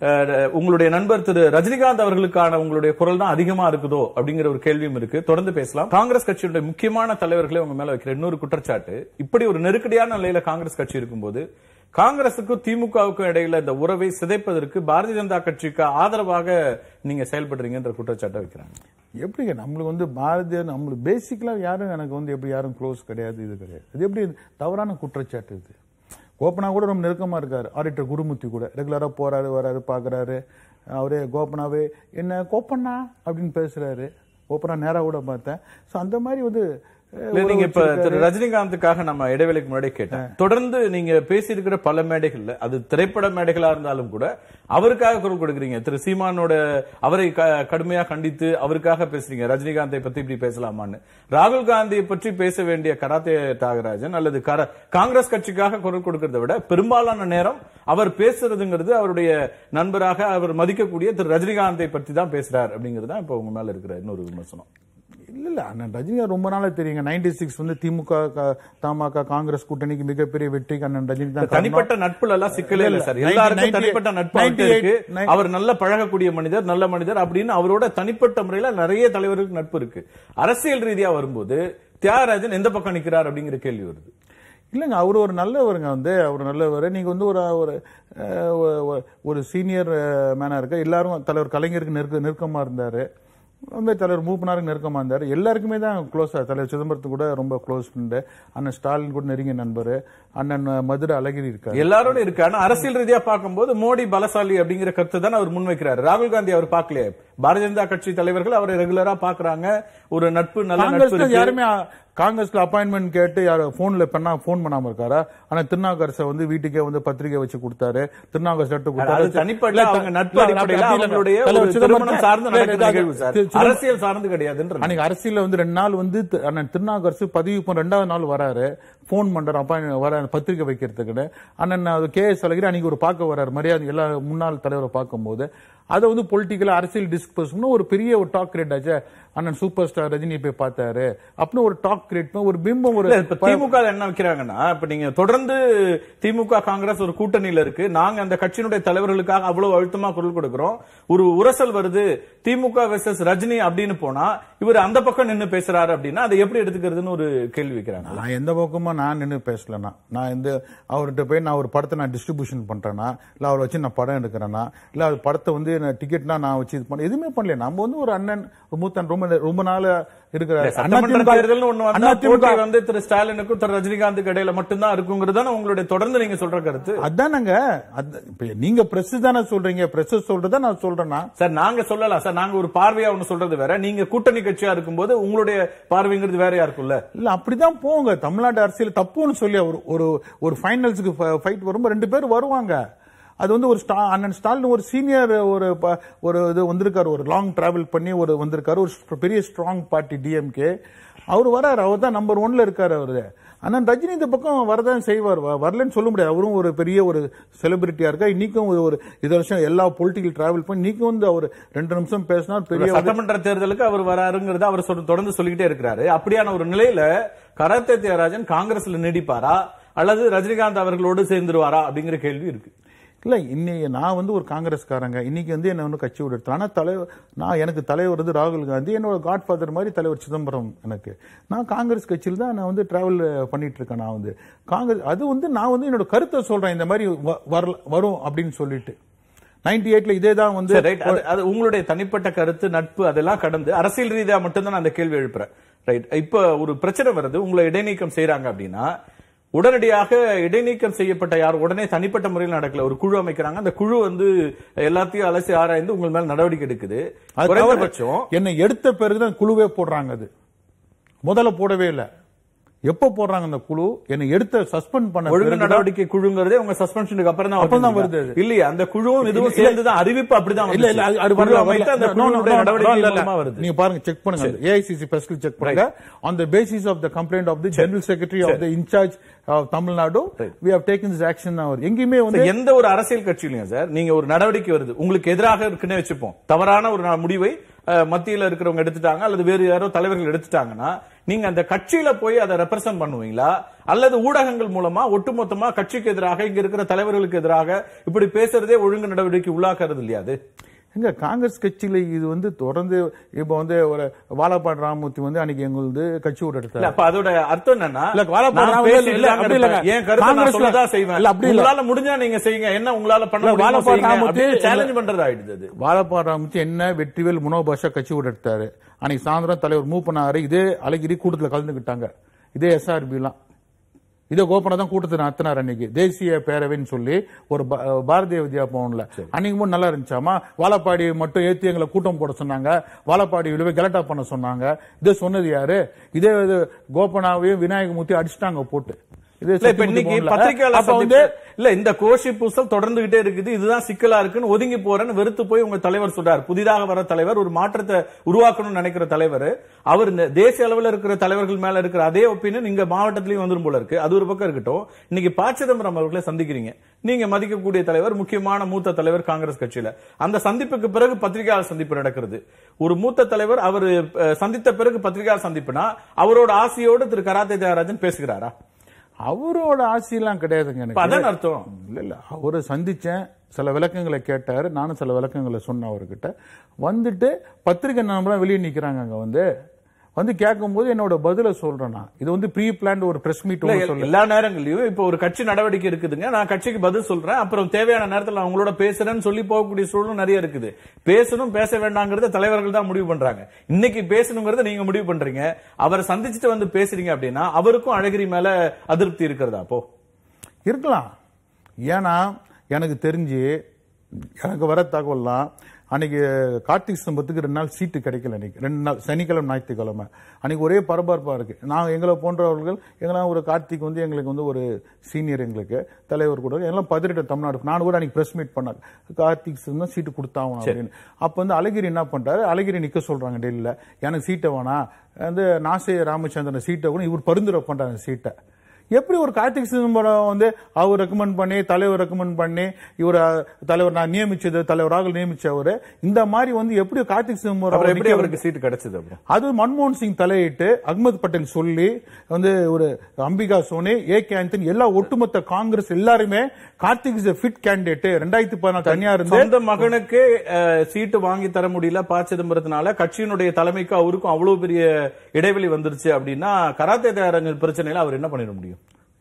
அஹ், உங்களுடைய நண்பர் திரு ரஜினிகாந்த் அவர்களுக்கான உங்களுடைய குரல் தான் அதிகமா இருக்குதோ அப்படிங்கிற ஒரு கேள்வியும் இருக்கு தொடர்ந்து பேசலாம் காங்கிரஸ் கட்சியுடைய முக்கியமான தலைவர்களே உங்க மேல வைக்கிற இன்னொரு குற்றச்சாட்டு இப்படி ஒரு நெருக்கடியான நிலையில காங்கிரஸ் கட்சி இருக்கும்போது காங்கிரசுக்கும் திமுகவுக்கும் இடையில இந்த உறவை சிதைப்பதற்கு பாரதிய ஜனதா கட்சிக்கு ஆதரவாக நீங்க செயல்படுறீங்கன்ற குற்றச்சாட்டை வைக்கிறாங்க எப்படிங்க நம்மளுக்கு வந்து பாரதிய நம்மளுக்கு பேசிக்கலா யாரும் எனக்கு வந்து எப்படி யாரும் க்ளோஸ் கிடையாது இது கிடையாது அது எப்படி தவறான குற்றச்சாட்டு இது கோபனா கூட ரொம்ப நெருக்கமா இருக்காரு ஆடிட்டர் குருமூர்த்தி கூட ரெகுலரா போறாரு வராரு பாக்குறாரு அவரே கோபனாவே என்ன கோப்பண்ணா அப்படின்னு பேசுறாரு கோப்பனா நேரா கூட பார்த்தேன் சோ அந்த மாதிரி வந்து அஹ், இல்ல, உறவு நீங்க இப்ப வச்சிருக்காரு. திரு ரஜினிகாந்துக்காக நம்ம இடைவேளைக்கு முன்னாடி கேட்டேன் தொடர்ந்து நீங்க பேசியிருக்கிற பல மேடைகள்ல அது திரைப்பட மேடைகளா இருந்தாலும் கூட அவருக்காக குரல் கொடுக்குறீங்க திரு சீமானோட அவரை க- கடுமையா கண்டித்து அவருக்காக பேசுறீங்க ரஜினிகாந்தை பத்தி இப்படி பேசலாமான்னு ராகுல் காந்தியை பற்றி பேச வேண்டிய கராத்தே தியாகராஜன் அல்லது கர- காங்கிரஸ் கட்சிக்காக குரல் கொடுக்கறதை விட பெரும்பாலான நேரம் அவர் பேசுறதுங்கிறது அவருடைய நண்பராக அவர் மதிக்கக்கூடிய திரு ரஜினிகாந்தை பற்றி தான் பேசுறார் அப்படிங்கிறது தான் இப்ப உங்க மேல இருக்கிற இன்னொரு விமர்சனம் இல்ல இல்ல அண்ணன் ரஜினிகாந்த் ரொம்ப நாளா தெரியுங்க நைன்டி சிக்ஸ் வந்து திமுக க- தமாக காங்கிரஸ் கூட்டணிக்கு மிகப்பெரிய வெற்றிக்கு அண்ணன் ரஜினி தான் காரணம். தனிப்பட்ட நட்புல எல்லாம் சிக்கலே இல்ல சார் இல்ல, எல்லாருக்கும் 98 தனிப்பட்ட நட்பு அவர்கிட்ட 98 இருக்கு அவர் நல்ல பழகக்கூடிய மனிதர் நல்ல மனிதர் அப்படின்னு அவரோட தனிப்பட்ட முறையில நிறைய தலைவருக்கு நட்பு இருக்கு அரசியல் ரீதியா வரும்போது தியாகராஜன் எந்த பக்கம் நிக்கிறார் அப்படிங்கிற கேள்வி வருது இல்லைங்க அவர் ஒரு நல்லவருங்க வந்து அவர் நல்லவர் நீங்க வந்து ஒரு ஒரு அஹ், ஒ- ஒ- ஒரு சீனியர் மேனா இருக்க எல்லாரும் தலைவர் கலைஞருக்கு நெருக்க நெருக்கமா இருந்தாரு வந்து தலைவர் மூப்பனாருக்கு நெருக்கமா இருந்தாரு எல்லாருக்குமே தான் க்ளோஸா தலைவர் சிதம்பரத்துக்கு கூட ரொம்ப க்ளோஸ் ஃப்ரெண்டு அண்ணன் ஸ்டாலின் கூட நெருங்கிய நண்பர் அண்ணன் மதுரை அழகிரி இருக்காரு எல்லாரோட இருக்கு ஆனா அரசியல் ரீதியா பார்க்கும்போது மோடி பலசாலி அப்படிங்கிற கருத்து தான் அவர் முன்வைக்கிறார் ராகுல் காந்தி அவர் பார்க்கலையே பாரதிய ஜனதா கட்சி தலைவர்கள் அவரை ரெகுலரா பாக்குறாங்க ஒரு நட்பு நல்ல நட்பு காங்கிரஸ்ல இருக்கு யாருமே அ, காங்கிரஸ்ல அப்பாயின்மெண்ட் கேட்டு யார் போன்ல பண்ணா போன் பண்ணாம இருக்காரா ஆனா திருநாகரசை வந்து வீட்டுக்கே வந்து பத்திரிகை வச்சு கொடுத்தாரு திருநாகரசு லெட்டர் கொடுத்தாரு அது தனிப்பட்ட இல்ல, அவங்க நட்பு இல்ல, அடிப்படையில அப்படி இல்ல. அவங்களுடைய தலைவர் ஒரு சிதம்பரம் திருமணம் சார்ந்து இல்ல, நடக்கிற இல்ல, நிகழ்வு சார் திரு- சிதம்பரம் அரசியல் சார்ந்து கிடையாதுன்ற அன்னைக்கு அரசியல்ல வந்து ரெண்டு நாள் வந்து தி- அண்ணன் திருநாகரசு பதிவு பண்ண ரெண்டாவது நாள் வராரு போன் பண்றாரு அப்பா வர பத்திரிக்கை வைக்கிறதுக்கு அண்ணன் கே எஸ் அழகிரி அன்னைக்கு ஒரு பார்க்க வராரு மரியாதை எல்லா முன்னாள் தலைவரை பார்க்கும்போது அதை வந்து பொலிட்டிக்கலா அரசியல் டிஸ்கஸ் ஒரு பெரிய ஒரு டாக் கிரியேட் ஆச்சு அண்ணன் சூப்பர் ஸ்டார் ரஜினி போய் பார்த்தாரு அப்படின்னு ஒரு டாக் கிரியேட் ஒரு பிம்பம் ஒரு இல்ல, இப்ப திமுக ல என்ன வைக்கிறாங்கன்னா இப்ப நீங்க தொடர்ந்து திமுக காங்கிரஸ் ஒரு கூட்டணியில இருக்கு நாங்க அந்த கட்சியினுடைய தலைவர்களுக்காக அவ்வளவு அழுத்தமா குரல் கொடுக்கிறோம் ஒரு உரசல் வருது திமுக வெர்சஸ் ரஜினி அப்படின்னு போனா இவர் அந்த பக்கம் நின்னு பேசுறாரு அப்படின்னா அதை எப்படி எடுத்துக்கிறதுன்னு ஒரு கேள்வி வைக்கிறாங்க நான் எந்த பக்கமும் நான் நின்று பேசலனா நான் எந்த அவர்கிட்ட போய் நான் ஒரு படத்தை நான் டிஸ்ட்ரிபியூஷன் பண்றேன்னா இல்ல அவரை வச்சு நான் படம் எடுக்கிறேன்னா இல்ல அது படத்தை வந்து நான் டிக்கெட்னா நான் வச்சு இது பண்ண எதுவுமே பண்ணல நம்ம வந்து ஒரு அண்ணன் ஒரு மூத்தன் ரொம்ப ரொம்ப நாளா இருக்கிறாரு சட்டமன்ற அதிமுக தேர்தல்னு ஒண்ணு வந்தா அதிமுக போட்டி வந்து திரு ஸ்டாலினுக்கும் திரு ரஜினிகாந்துக்கு இடையில மட்டும்தான் இருக்குங்கிறது தானே உங்களுடைய தொடர்ந்து நீங்க சொல்ற கருத்து அதானங்க அத- இப்ப நீங்க பிரஸ் தானே சொல்றீங்க பிரஸ் சொல்றதா நான் சொல்றேன்னா சார் நாங்க சொல்லலாம் சார் நாங்க ஒரு பார்வையா ஒண்ணு சொல்றது வேற நீங்க கூட்டணி கட்சியா இருக்கும்போது உங்களுடைய பார்வைங்கிறது வேறையா இருக்கும்ல இல்ல அப்படிதான் போங்க தமிழ்நாட்டு அரசியல் தப்புன்னு சொல்லி ஒரு ஒரு ஒரு ஃபைனல்ஸுக்கு ஃபைட் வரும்போது ரெண்டு பேர் வருவாங்க அது வந்து ஒரு ஸ்டா- அண்ணன் ஸ்டாலின் ஒரு சீனியர் ஒரு ப- ஒரு இது வந்திருக்காரு ஒரு லாங் டிராவல் பண்ணி ஒரு வந்திருக்காரு ஒரு ஸ்ட்- பெரிய ஸ்ட்ராங் பார்ட்டி டிஎம்கே அவர் வராரு அவர் தான் நம்பர் ஒன்ல இருக்காரு அவரு அண்ணன் ரஜினி இந்த பக்கம் வரதான் செய்வார் வ- வரலன்னு சொல்ல முடியாது அவரும் ஒரு பெரிய ஒரு செலிபிரிட்டியா இருக்கா இன்னைக்கும் ஒரு- ஒரு இது வருஷம் எல்லா பொலிட்டிக்கல் டிராவல் பண்ணி இன்னைக்கும் வந்து அவர் ரெண்டு நிமிஷம் பேசினா பெரிய ஒரு- சட்டமன்ற தேர்தலுக்கு அவர் வராருங்கிறத அவர் சொல்~ தொடர்ந்து சொல்லிக்கிட்டே இருக்கிறாரு அப்படியான ஒரு நிலையில கராத்தே தியாகராஜன் காங்கிரஸ்ல நீடிப்பாரா அல்லது ரஜினிகாந்த் அவர்களோடு சேர்ந்துருவாரா அப்படிங்கிற கேள்வி இருக்கு இல்ல இன்னைக்கு நான் வந்து ஒரு காங்கிரஸ்காரங்க இன்னைக்கு வந்து என்ன வந்து கட்சி விடுறது ஆனா தலைவர் நான் எனக்கு தலைவர் வந்து ராகுல் காந்தி என்னோட காட்ஃபாதர் மாதிரி தலைவர் சிதம்பரம் எனக்கு நான் காங்கிரஸ் கட்சியில் தான் நான் வந்து டிராவல் பண்ணிட்டு இருக்கேன் நான் வந்து காங்கிரஸ் அது வந்து நான் வந்து என்னோட கருத்தை சொல்றேன் இந்த மாதிரி வ- வரல- வரும் அப்படின்னு சொல்லிட்டு நைன்டி எயிட்ல இதே தான் வந்து சரி, right. அது- அது உங்களுடைய தனிப்பட்ட கருத்து நட்பு அதெல்லாம் கடந்து அரசியல் ரீதியா மட்டும்தான் நான் அந்த கேள்வி எழுப்புறேன் ரைட் இப்ப ஒரு பிரச்சனை வருது உங்களை இடைநீக்கம் செய்யறாங்க அப்படின்னா உடனடியாக இடைநீக்கம் செய்யப்பட்ட யார் உடனே தனிப்பட்ட முறையில் நடக்கல ஒரு குழு அமைக்கிறாங்க அந்த குழு வந்து எல்லாத்தையும் அலசி ஆராய்ந்து உங்கள் மேல நடவடிக்கை எடுக்குது அது தவிர குறைந்தபட்சம் என்னை எடுத்த பிறகுதான் குழுவே போடுறாங்க அது முதல்ல போடவே இல்ல எப்ப போடுறாங்க அந்த குழு என்னை எடுத்த சஸ்பெண்ட் பண்ண ஒழுங்கு பிறகுதான் நடவடிக்கை குழுங்கிறதே உங்க சஸ்பென்ஷனுக்கு அப்புறம் தான் அப்புறம் தான் வருது வருது அது. இல்லையா அந்த குழுவும் இதுவும் இல்ல, சேர்ந்து தான் அறிவிப்பு அப்படிதான் இல்ல இல்ல அது- அது குழு வரல, அமைத்து வரல. அந்த No, no, குழுவுடைய no, நடவடிக்கை இல்ல, இல்ல. மூலமா வருது நீங்க பாருங்க செக் பண்ணுங்க ஏஐசிசி ஸ்பெஷல் செக் பண்ணுங்க on the basis of the complaint of the general secretary of the incharge of Tamil Nadu we have taken this action அவர் எங்கேயுமே வந்து எந்த ஒரு அரசியல் கட்சியிலையும் சார் நீங்க ஒரு நடவடிக்கை வருது உங்களுக்கு எதிராக இருக்குன்னு வச்சுப்போம் தவறான ஒரு நா- முடிவை அஹ், மத்தியில இருக்கிறவங்க எடுத்துட்டாங்க அல்லது வேறு யாரோ தலைவர்கள் எடுத்துட்டாங்கன்னா நீங்க அந்த கட்சியில போய் அதை ரெப்ரசென்ட் பண்ணுவீங்களா அல்லது ஊடகங்கள் மூலமா ஒட்டுமொத்தமா கட்சிக்கு எதிராக இங்க இருக்கிற தலைவர்களுக்கு எதிராக இப்படி பேசுறதே ஒழுங்கு நடவடிக்கை உள்ளாக்குறது இல்லையா அது எங்க காங்கிரஸ் கட்சியில இது வந்து தொடர்ந்து இப்ப வந்து ஒரு வாழப்பாடு ராமமூர்த்தி வந்து அன்னைக்கு எங்களுக்கு கட்சி விட்டு இல்ல எடுத்தாரு அப்ப அதோட அர்த்தம் என்னன்னா இல்ல, வாழப்பாடி நான் ராமதாஸ் பேசிட்டு இல்ல, தாங்க அப்படி இல்லங்க. இருப்பேன். என் கருத்தை நான் காங்கிரஸ்ல- சொல்லதான் செய்வேன் இல்ல, அப்படி இல்ல. உங்களால முடிஞ்சா நீங்க செய்யுங்க என்ன உங்களால பண்ண இல்ல, முடியுமோ வாழப்பாடி செய்யுங்க ராமமூர்த்தி அப்படின்னு சேலஞ்ச் பண்றது ஆயிடுது அது வாழப்பாடு ராமமூர்த்தி என்ன வெற்றிவேல் முனோபாஷா கட்சி விட்டு எடுத்தாரு அன்னைக்கு சாயந்தரம் தலைவர் மூவ் பண்ணாரு இதே அழகிரி கூட்டத்துல கலந்துக்கிட்டாங்க இதே எஸ்ஆர்பி எல்லாம் இதே கோபனா தான் கூட்டத்தை நடத்தினார் அன்னைக்கு தேசிய பேரவைன்னு சொல்லி ஒரு பா- பாரதிய வித்யா பவன்ல அன்னைக்கு மட்டும் நல்லா இருந்துச்சாமா வாழப்பாடி மட்டும் ஏத்தி எங்களை கூட்டம் போட சொன்னாங்க வாழப்பாடி விழுவை கலெக்டா பண்ண சொன்னாங்க இதே சொன்னது யாரு இதே இது கோபனாவையும் விநாயகமூர்த்தி அடிச்சிட்டாங்க போட்டு இதே இல்ல இப்ப சத்தியமூர்த்தி இன்னைக்கு பவன்ல. பத்திரிகையாளர் அப்ப வந்து சந்திப்பு- இல்ல இந்த கோஷி பூசல் தொடர்ந்துகிட்டே இருக்குது இதுதான் சிக்கலா இருக்குன்னு ஒதுங்கி போறேன்னு வெறுத்து போய் உங்க தலைவர் சொல்றாரு புதிதாக வர தலைவர் ஒரு மாற்றத்தை உருவாக்கணும்னு நினைக்கிற தலைவர் அவர் இந்த தேசிய அளவுல இருக்கிற தலைவர்கள் மேல இருக்கிற அதே ஒப்பீனியன் இங்க மாவட்டத்திலயும் வந்துரும் போல இருக்கு அது ஒரு பக்கம் இருக்கட்டும் இன்னைக்கு ப சிதம்பரம் அவர்களை சந்திக்கிறீங்க நீங்க மதிக்கக்கூடிய தலைவர் முக்கியமான மூத்த தலைவர் காங்கிரஸ் கட்சியில அந்த சந்திப்புக்கு பிறகு பத்திரிகையாளர் சந்திப்பு நடக்கிறது ஒரு மூத்த தலைவர் அவர் அஹ், சந்தித்த பிறகு பத்திரிகையாளர் சந்திப்புனா அவரோட ஆசையோடு திரு கராத்தே தியாகராஜன் பேசுகிறாரா அவரோட ஆசையெல்லாம் கிடையாதுங்க இப்ப எனக்கு அதான் அர்த்தம் இல்ல இல்ல அவரை சந்திச்சேன் சில விளக்கங்களை கேட்டாரு நானும் சில விளக்கங்களை சொன்னேன் அவர்கிட்ட வந்துட்டு பத்திரிகை நண்பர்கள் வெளியே நிக்கிறாங்க அங்க வந்து வந்து கேட்கும்போது என்னோட பதில சொல்றேன் நான் இது வந்து ப்ரீ பிளான் ஒரு பிரஸ் மீட் இல்ல, சொல்ல எல்லா நேரங்களையும் இப்ப ஒரு கட்சி நடவடிக்கை இருக்குதுங்க நான் கட்சிக்கு பதில் சொல்றேன் அப்புறம் தேவையான நேரத்துல நான் உங்களோட பேசுறேன்னு சொல்லி போகக்கூடிய சூழலும் நிறைய இருக்குது பேசணும் பேச வேண்டாங்கிறத தலைவர்கள் தான் முடிவு பண்றாங்க இன்னைக்கு பேசணுங்கிறத நீங்க முடிவு பண்றீங்க அவரை சந்திச்சுட்டு வந்து பேசுறீங்க அப்படின்னா அவருக்கும் அழகிரி மேல அதிருப்தி இருக்கிறதா அப்போ இருக்கலாம் ஏன்னா எனக்கு தெரிஞ்சு எனக்கு வர தகவல்லாம் அன்னைக்கு கார்த்திக் சம்பத்துக்கு ரெண்டு நாள் சீட்டு கிடைக்கல அன்னைக்கு ரெண்டு நாள் சனிக்கிழமை ஞாயிற்றுக்கிழமை அன்னைக்கு ஒரே பரபரப்பா இருக்கு நான் எங்களை போன்றவர்கள் எங்கெல்லாம் ஒரு கார்த்திக் வந்து எங்களுக்கு வந்து ஒரு சீனியர் எங்களுக்கு தலைவர் கூட எல்லாம் பதினெட்டு தமிழ்நாடு நான் கூட அன்னைக்கு பிரஸ் மீட் பண்ணாங்க கார்த்திக் தான் சீட்டு கொடுத்தாகணும் அப்படின்னு அப்ப வந்து அழகிரி என்ன பண்றாரு அழகிரி நிக்க சொல்றாங்க டெல்லியில எனக்கு சீட்டை வேணாம் வந்து நாசே ராமச்சந்திரன் சீட்டை கூட இவர் பரிந்துரை பண்றாங்க சீட்டை எப்படி ஒரு கார்த்திக் சிதம்பரம் வந்து அவர் ரெக்கமெண்ட் பண்ணி தலைவர் ரெக்கமெண்ட் பண்ணி இவர் தலைவர் நான் நியமிச்சது தலைவர் ராகுல் நியமிச்சவரு இந்த மாதிரி வந்து எப்படி கார்த்திக் சிதம்பரம் அப்புறம் எப்படி நிக்க அவருக்கு சீட்டு கிடைச்சது அப்புறம் அது மன்மோகன் சிங் தலையிட்டு அகமது பட்டேல் சொல்லி வந்து ஒரு அம்பிகா சோனி ஏ கே ஆந்தனி எல்லா ஒட்டுமொத்த காங்கிரஸ் எல்லாருமே கார்த்திக் இஸ் ஃபிட் கேண்டிடேட் ரெண்டாயிரத்தி பதினாறு தனியா இருந்து சொந்த மகனுக்கு அஹ், சீட்டு வாங்கி தர முடியல ப சிதம்பரத்தினால கட்சியினுடைய தலைமைக்கு அவருக்கும் அவ்வளவு பெரிய இடைவெளி வந்துருச்சு அப்படின்னா கராத்தே தயாரங்க பிரச்சனையில அவர் என்ன பண்ணிட முடியும்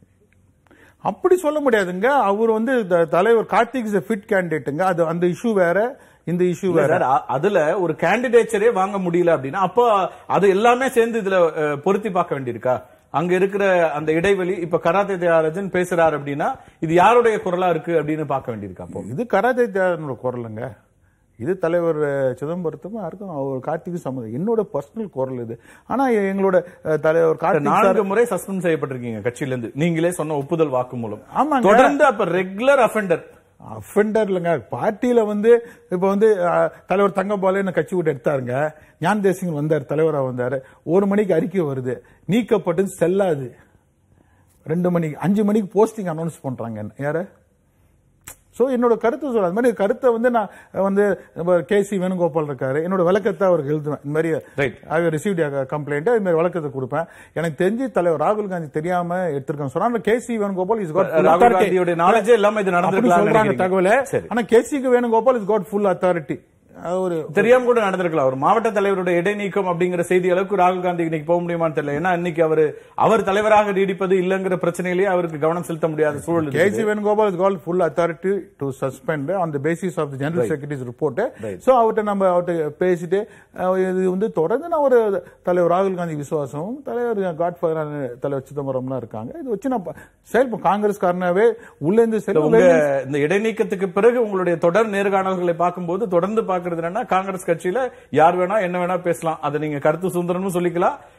அப்படி சொல்ல முடியாதுங்க அவர் வந்து த- தலைவர் கார்த்திக் இஸ் ஃபிட் கேண்டிடேட்டுங்க அது அந்த இஷ்யூ வேற இந்த இஷ்யூ இல்ல வேற சார் அ- அதுல ஒரு கேண்டிடேச்சரே வாங்க முடியல அப்படின்னா அப்போ அது எல்லாமே சேர்ந்து இதுல அஹ், பொருத்தி பார்க்க வேண்டியிருக்கா அங்க இருக்கிற அந்த இடைவெளி இப்ப கராத்தே தியாகராஜன் பேசுறாரு அப்படின்னா இது யாருடைய குரலா இருக்கு அப்படின்னு பார்க்க வேண்டியிருக்கா அப்போ இது கராத்தே தியாகனோட குரலுங்க இது தலைவர் அஹ், சிதம்பரத்துக்கும் யாருக்கும் அவர் கார்த்திக் சம்மதம் என்னோட பர்சனல் குரல் இது ஆனா எங்களோட அஹ், தலைவர் கார்த்திக் சார் நான்கு முறை சஸ்பெண்ட் செய்யப்பட்டிருக்கீங்க கட்சியில இருந்து நீங்களே சொன்ன ஒப்புதல் வாக்குமூலம் ஆமாங்க. தொடர்ந்து அப்ப ரெகுலர் அஃபெண்டர் அஃபெண்டர் இல்லைங்க பார்ட்டியில வந்து இப்ப வந்து அஹ், தலைவர் தங்கபாலு கட்சி விட்டு எடுத்தாருங்க ஞான் தேசிங் வந்தார் தலைவரா வந்தாரு ஒரு மணிக்கு அறிக்கை வருது நீக்கப்பட்டு செல்லாது ரெண்டு மணிக்கு அஞ்சு மணிக்கு போஸ்டிங் அனௌன்ஸ் பண்றாங்க யார சோ என்னோட கருத்து சொல்ல அது மாதிரி கருத்தை வந்து நான் வந்து கே சி வேணுகோபால் இருக்காரு என்னோட விளக்கத்தை அவருக்கு எழுதுவேன் இந்த மாதிரி Right. ஐ ரிசீவ் கம்ப்ளைண்ட் இது மாதிரி விளக்கத்தை கொடுப்பேன் எனக்கு தெரிஞ்சு தலைவர் ராகுல் காந்தி தெரியாம எடுத்திருக்காங்க சொன்னா K C Venugopal is got ராகுல் காந்தியோட knowledge இல்லாம இது நடந்திருக்கலாம்னு சொல்றாங்க நினைக்கிறீங்க. தகவல் சரி. ஆனா கேசிக்கு Venugopal is got full authority ஒரு தெரியாம கூட நடந்திருக்கலாம் ஒரு மாவட்ட தலைவருடைய இடைநீக்கம் அப்படிங்கிற செய்தி அளவுக்கு ராகுல் காந்தி இன்னைக்கு போக முடியுமான்னு தெரியல ஏன்னா இன்னைக்கு அவர் அவர் தலைவராக நீடிப்பது இல்லங்கிற பிரச்சனையிலேயே அவருக்கு கவனம் செலுத்த முடியாத சூழல் இருக்குது. K C Venugopal is got full authority to suspend on the basis of the general secretary's report so அவர்கிட்ட நம்ம அவர்கிட்ட பேசிட்டு அஹ், இது வந்து தொடர்ந்து நான் ஒரு தலைவர் ராகுல் காந்தி விசுவாசமும் தலைவர் காட் தலைவர் சிதம்பரம்லாம் இருக்காங்க இது வச்சு நான் ப- செயல்படும் காங்கிரஸ் காரனாவே உள்ள இருந்து உங்க செயல்படும் இந்த இடைநீக்கத்துக்கு பிறகு உங்களுடைய தொடர் நேர்காணல்களை பார்க்கும்போது தொடர்ந்து பாக்குறது என்னன்னா காங்கிரஸ் கட்சியில யார் வேணா என்ன வேணா பேசலாம் அதை நீங்க கருத்து சுதந்திரம்னு சொல்லிக்கலாம்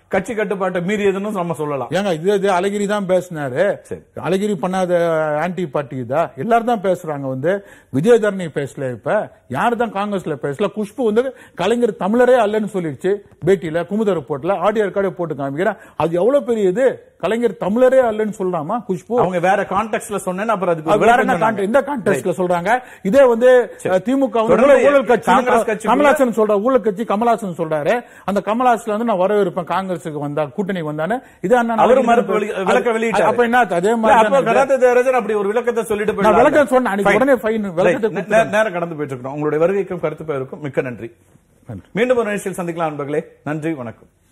கட்சி கட்டுப்பாட்டை மீறியதுன்னு நம்ம சொல்லலாம் ஏங்க இது இது அழகிரி தான் பேசினாரு சரி. அழகிரி பண்ணாத ஆன்டி பார்ட்டி இதா எல்லாரும் தான் பேசுறாங்க வந்து விஜயதரணி பேசல இப்ப யாரு தான் காங்கிரஸ்ல பேசல குஷ்பு வந்து கலைஞர் தமிழரே அல்லன்னு சொல்லிடுச்சு பேட்டியில குமுத ரிப்போர்ட்ல ஆடியோ ரெக்கார்டே போட்டு காமிக்கிறேன் அது எவ்வளவு பெரிய இது கலைஞர் தமிழரே அல்லன்னு சொல்லலாமா குஷ்பு அவங்க வேற கான்டெக்ட்ல சொன்னேன்னு அப்புறம் அதுக்கு அது ஒரு வேற விளக்கம் என்ன சொன்னாங்க. context- எந்த கான்டெஸ்ட்ல சொல்றாங்க இதே வந்து அஹ், திமுக வந்து தொடர்ந்து ஊழல்- ஊழல் கட்சி காங்கிரஸ் கட்சி கமலாசன் சொல்ற ஊழல் கட்சி கமலாசன் சொல்றாரு அந்த கமலாசன்ல வந்து நான் வரவேற்பேன் காங்கிரஸுக்கு வந்தா கூட்டணி வந்தானே இது அண்ணா அவரு நான் மறுப்பு வெளி- விளக்க வெளியிட்டாரு. அப்ப என்ன ஆச்சு? அதே இல்ல, மாதிரி அப்ப தானே இது? கராத்தே தேரஜன் அப்படி ஒரு விளக்கத்தை சொல்லிட்டு நான் போயிடலாம். விளக்கம் சொன்னேன். அன்னைக்கு Fine. உடனே fine. விளக்கத்தை Right. நே- கொடுத்துட்டேன். நேரம் கடந்து போயிட்டு இருக்கோம் உங்களுடைய வருகைக்கும் கருத்து பெயருக்கும் மிக்க நன்றி நன்றி. மீண்டும் ஒரு நிகழ்ச்சியில் சந்திக்கலாம் நண்பர்களே நன்றி வணக்கம்